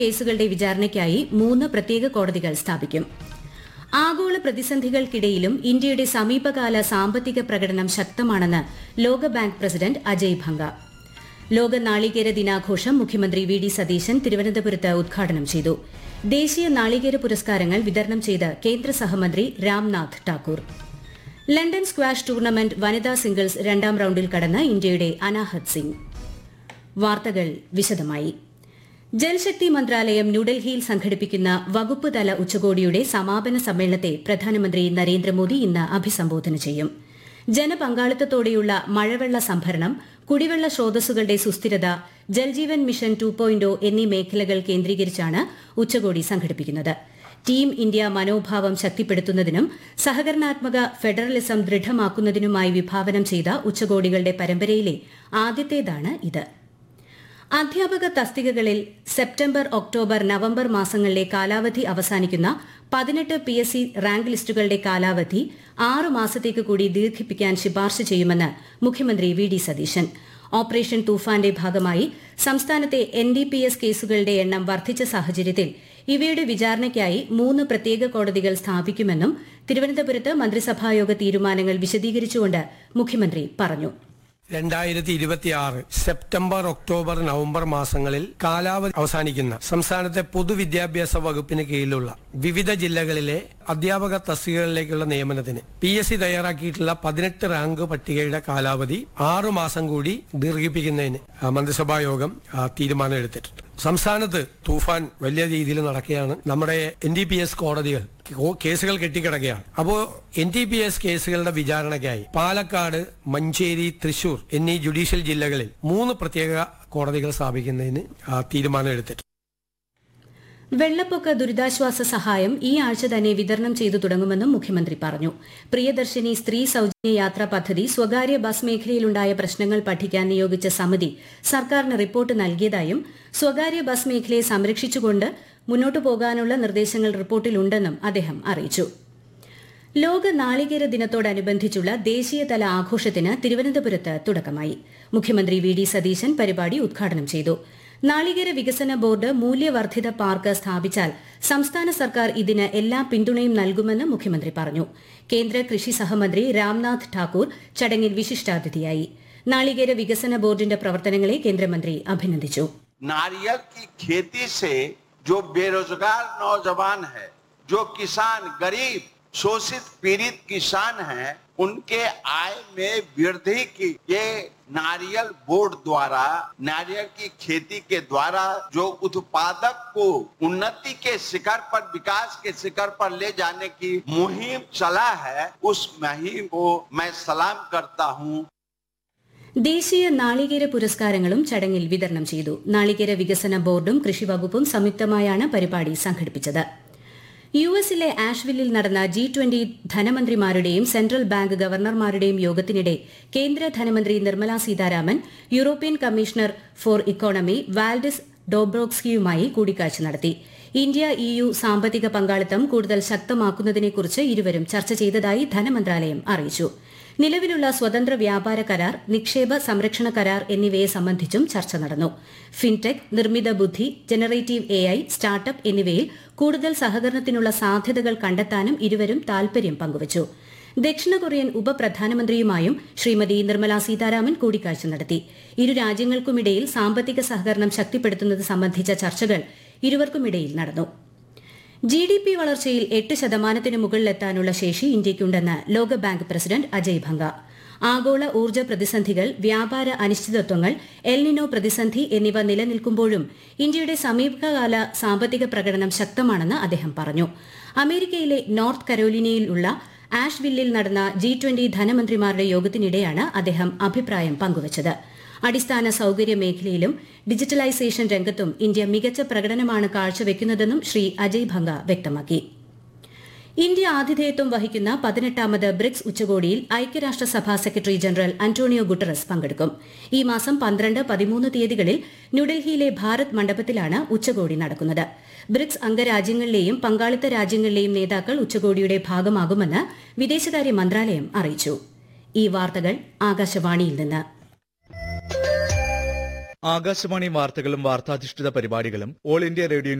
കേസുകളുടെ വിചാരണയ്ക്കായി മൂന്ന് പ്രത്യേക കോടതികൾ സ്ഥാപിക്കും ആഗോള പ്രതിസന്ധികൾക്കിടയിലും ഇന്ത്യയുടെ സമീപകാല സാമ്പത്തിക പ്രകടനം ശക്തമാണെന്ന് ലോകബാങ്ക് പ്രസിഡന്റ് അജയ് ഭംഗ ലോക നാളികേര ദിനാഘോഷം മുഖ്യമന്ത്രി വി ഡി സതീശൻ തിരുവനന്തപുരത്ത് ഉദ്ഘാടനം ചെയ്തു ദേശീയ നാളികേര പുരസ്കാരങ്ങൾ വിതരണം ചെയ്ത് കേന്ദ്ര സഹമന്ത്രി Ramnath Thakur London squash tournament വനിതാ സിംഗിൾസ് രണ്ടാം റൌണ്ടിൽ കടന്ന് ഇന്ത്യയുടെ അനാഹത് സിംഗ് വാർത്തകൾ വിശദമായി ജൽശക്തി മന്ത്രാലയം ന്യൂഡൽഹിയിൽ സംഘടിപ്പിക്കുന്ന വകുപ്പ് തല ഉച്ചകോടിയുടെ സമാപന സമ്മേളനത്തെ പ്രധാനമന്ത്രി നരേന്ദ്രമോദി ഇന്ന് അഭിസംബോധന ചെയ്യും ജനപങ്കാളിത്തത്തോടെയുള്ള മഴവെള്ള സംഭരണം കുടിവെള്ള സ്രോതസ്സുകളുടെ സുസ്ഥിരത ജൽജീവൻ മിഷൻ ടു പോയിന്റ് എന്നീ മേഖലകൾ കേന്ദ്രീകരിച്ചാണ് ഉച്ചകോടി സംഘടിപ്പിക്കുന്നത് ടീം ഇന്ത്യ മനോഭാവം ശക്തിപ്പെടുത്തുന്നതിനും സഹകരണാത്മക ഫെഡറലിസം ദൃഢമാക്കുന്നതിനുമായി വിഭാവനം ചെയ്ത ഉച്ചകോടികളുടെ പരമ്പരയിലെ ആദ്യത്തേതാണ് ഇത് അധ്യാപക തസ്തികകളിൽ സെപ്റ്റംബർ ഒക്ടോബർ നവംബർ മാസങ്ങളിലെ കാലാവധി അവസാനിക്കുന്ന പതിനെട്ട് പി എസ് സി റാങ്ക് ലിസ്റ്റുകളുടെ കാലാവധി ആറ് മാസത്തേക്ക് കൂടി ദീർഘിപ്പിക്കാൻ ശുപാർശ ചെയ്യുമെന്ന് മുഖ്യമന്ത്രി വി ഡി സതീശൻ ഓപ്പറേഷൻ തൂഫാന്റെ ഭാഗമായി സംസ്ഥാനത്തെ എൻ ഡി പി എസ് കേസുകളുടെ എണ്ണം വർദ്ധിച്ച സാഹചര്യത്തിൽ ഇവയുടെ വിചാരണയ്ക്കായി മൂന്ന് പ്രത്യേക കോടതികൾ സ്ഥാപിക്കുമെന്നും തിരുവനന്തപുരത്ത് മന്ത്രിസഭായോഗ തീരുമാനങ്ങൾ വിശദീകരിച്ചുകൊണ്ട് മുഖ്യമന്ത്രി പറഞ്ഞു രണ്ടായിരത്തി ഇരുപത്തിയാറ് സെപ്റ്റംബർ ഒക്ടോബർ നവംബർ മാസങ്ങളിൽ കാലാവധി അവസാനിക്കുന്ന സംസ്ഥാനത്തെ പൊതുവിദ്യാഭ്യാസ വകുപ്പിന് കീഴിലുള്ള വിവിധ ജില്ലകളിലെ അധ്യാപക തസ്തികകളിലേക്കുള്ള നിയമനത്തിന് പി എസ് സി തയ്യാറാക്കിയിട്ടുള്ള പതിനെട്ട് റാങ്ക് പട്ടികയുടെ കാലാവധി ആറു മാസം കൂടി ദീർഘിപ്പിക്കുന്നതിന് ആ, മന്ത്രിസഭാ യോഗം ആ, തീരുമാനം എടുത്തിട്ടുണ്ട് സംസ്ഥാനത്ത് തൂഫാൻ വലിയ രീതിയിൽ നടക്കുകയാണ് നമ്മുടെ എൻ ഡി പി എസ് കോടതികൾ കോ- കേസുകൾ കെട്ടിക്കിടക്കുകയാണ് അപ്പോ എൻ ടി പി എസ് കേസുകളുടെ വിചാരണയ്ക്കായി പാലക്കാട് മഞ്ചേരി തൃശൂർ എന്നീ ജുഡീഷ്യൽ ജില്ലകളിൽ മൂന്ന് പ്രത്യേക കോടതികൾ സ്ഥാപിക്കുന്നതിന് ആ, തീരുമാനം എടുത്തിട്ടുണ്ട് വെള്ളപ്പൊക്ക ദുരിതാശ്വാസ സഹായം ഈ ആഴ്ച തന്നെ വിതരണം ചെയ്തു തുടങ്ങുമെന്നും മുഖ്യമന്ത്രി പറഞ്ഞു പ്രിയദർശിനി സ്ത്രീ സൌജന്യ യാത്രാ പദ്ധതി സ്വകാര്യ ബസ് മേഖലയിലുണ്ടായ പ്രശ്നങ്ങൾ പഠിക്കാൻ നിയോഗിച്ച സമിതി സർക്കാരിന് റിപ്പോർട്ട് നൽകിയതായും സ്വകാര്യ ബസ് മേഖലയെ സംരക്ഷിച്ചുകൊണ്ട് മുന്നോട്ടു പോകാനുള്ള നിർദ്ദേശങ്ങൾ റിപ്പോർട്ടിലുണ്ടെന്നും അദ്ദേഹം അറിയിച്ചു ലോക നാളികേര ദിനത്തോടനുബന്ധിച്ചുള്ള ദേശീയതല ആഘോഷത്തിന് തിരുവനന്തപുരത്ത് തുടക്കമായി മുഖ്യമന്ത്രി വി ഡി സതീശൻ പരിപാടി ഉദ്ഘാടനം ചെയ്തു നാളികേര വികസന ബോർഡ് മൂല്യവർദ്ധിത പാർക്ക് സ്ഥാപിച്ചാൽ സംസ്ഥാന സർക്കാർ ഇതിന് എല്ലാ പിന്തുണയും നൽകുമെന്ന് മുഖ്യമന്ത്രി പറഞ്ഞു കേന്ദ്ര കൃഷി സഹമന്ത്രി രാംനാഥ് ഠാക്കൂർ ചടങ്ങിൽ വിശിഷ്ടാതിഥിയായി നാളികേര വികസന ബോർഡിന്റെ പ്രവർത്തനങ്ങളെ കേന്ദ്രമന്ത്രി അഭിനന്ദിച്ചു नारियल की खेती से जो बेरोजगार नौजवान है जो किसान गरीब शोषित पीड़ित किसान हैं उनके आय में वृद्धि की ये नारियल बोर्ड द्वारा नारियल की खेती के द्वारा जो उत्पादक को उन्नति के शिखर पर विकास के शिखर पर ले जाने की मुहिम चला है उस मुहिम को मैं सलाम करता हूँ ദേശീയ നാളികേര പുരസ്കാരങ്ങളും ചടങ്ങിൽ വിതരണം ചെയ്തു നാളികേര വികസന ബോർഡും കൃഷിവകുപ്പും സംയുക്തമായാണ് പരിപാടി സംഘടിപ്പിച്ചത് യു എസിലെ ആഷ്വില്ലിൽ നടന്ന ജി ട്വന്റി ധനമന്ത്രിമാരുടെയും സെൻട്രൽ ബാങ്ക് ഗവർണർമാരുടെയും യോഗത്തിനിടെ കേന്ദ്ര ധനമന്ത്രി Nirmala Sitharaman European commissioner for economy Valdis ഡോബ്രോക്സ്കിയുമായി കൂടിക്കാഴ്ച നടത്തി ഇന്ത്യ ഇയു സാമ്പത്തിക പങ്കാളിത്തം കൂടുതൽ ശക്തമാക്കുന്നതിനെക്കുറിച്ച് ഇരുവരും ചർച്ച ചെയ്തതായി ധനമന്ത്രാലയം അറിയിച്ചു നിലവിലുള്ള സ്വതന്ത്ര വ്യാപാര കരാർ നിക്ഷേപ സംരക്ഷണ കരാർ എന്നിവയെ സംബന്ധിച്ചും ചർച്ച നടന്നു ഫിൻടെക് നിർമ്മിത ബുദ്ധി ജനറേറ്റീവ് എ ഐ സ്റ്റാർട്ടപ്പ് എന്നിവയിൽ കൂടുതൽ സഹകരണത്തിനുള്ള സാധ്യതകൾ കണ്ടെത്താനും ഇരുവരും താൽപര്യം പങ്കുവച്ചു ദക്ഷിണ കൊറിയൻ ഉപപ്രധാനമന്ത്രിയുമായും ശ്രീമതി നിർമ്മല സീതാരാമൻ കൂടിക്കാഴ്ച നടത്തി ഇരു രാജ്യങ്ങൾക്കുമിടയിൽ സാമ്പത്തിക സഹകരണം ശക്തിപ്പെടുത്തുന്നത് സംബന്ധിച്ച ചർച്ചകൾ ഇരുവർക്കുമിടയിൽ നടന്നു ജി ഡി പി വളർച്ചയിൽ എട്ട് ശതമാനത്തിന് മുകളിലെത്താനുള്ള ശേഷി ഇന്ത്യയ്ക്കുണ്ടെന്ന് ലോകബാങ്ക് പ്രസിഡന്റ് അജയ് ഭംഗ ആഗോള ഊർജ്ജ പ്രതിസന്ധികൾ വ്യാപാര അനിശ്ചിതത്വങ്ങൾ എൽനിനോ പ്രതിസന്ധി എന്നിവ നിലനിൽക്കുമ്പോഴും ഇന്ത്യയുടെ സമീപകാല സാമ്പത്തിക പ്രകടനം ശക്തമാണെന്ന് അദ്ദേഹം പറഞ്ഞു അമേരിക്കയിലെ നോർത്ത് കരോലിനയിലുള്ള ആഷ്വില്ലിൽ നടന്ന ജി ട്വന്റി ധനമന്ത്രിമാരുടെ യോഗത്തിനിടെയാണ് അദ്ദേഹം അഭിപ്രായം പങ്കുവച്ചത് അടിസ്ഥാന സൌകര്യ മേഖലയിലും ഡിജിറ്റലൈസേഷൻ രംഗത്തും ഇന്ത്യ മികച്ച പ്രകടനമാണ് കാഴ്ചവെക്കുന്നതെന്നും ശ്രീ അജയ് ഭംഗ വ്യക്തമാക്കി ഇന്ത്യ ആതിഥേയത്വം വഹിക്കുന്ന പതിനെട്ടാമത് ബ്രിക്സ് ഉച്ചകോടിയിൽ ഐക്യരാഷ്ട്രസഭാ സെക്രട്ടറി ജനറൽ അന്റോണിയോ ഗുട്ടറസ് പങ്കെടുക്കും ഈ മാസം പന്ത്രണ്ട് പതിമൂന്ന് തീയതികളിൽ ന്യൂഡൽഹിയിലെ ഭാരത് മണ്ഡപത്തിലാണ് ഉച്ചകോടി നടക്കുന്നത് ബ്രിക്സ് അംഗരാജ്യങ്ങളിലെയും പങ്കാളിത്ത രാജ്യങ്ങളിലെയും നേതാക്കൾ ഉച്ചകോടിയുടെ ഭാഗമാകുമെന്ന് വിദേശകാര്യ മന്ത്രാലയം അറിയിച്ചു ഈ വാർത്തകൾ ആകാശവാണിയിൽ നിന്ന് ആകാശവാണി വാർത്തകളും വാർത്താധിഷ്ഠിത പരിപാടികളും ഓൾ ഇന്ത്യ റേഡിയോ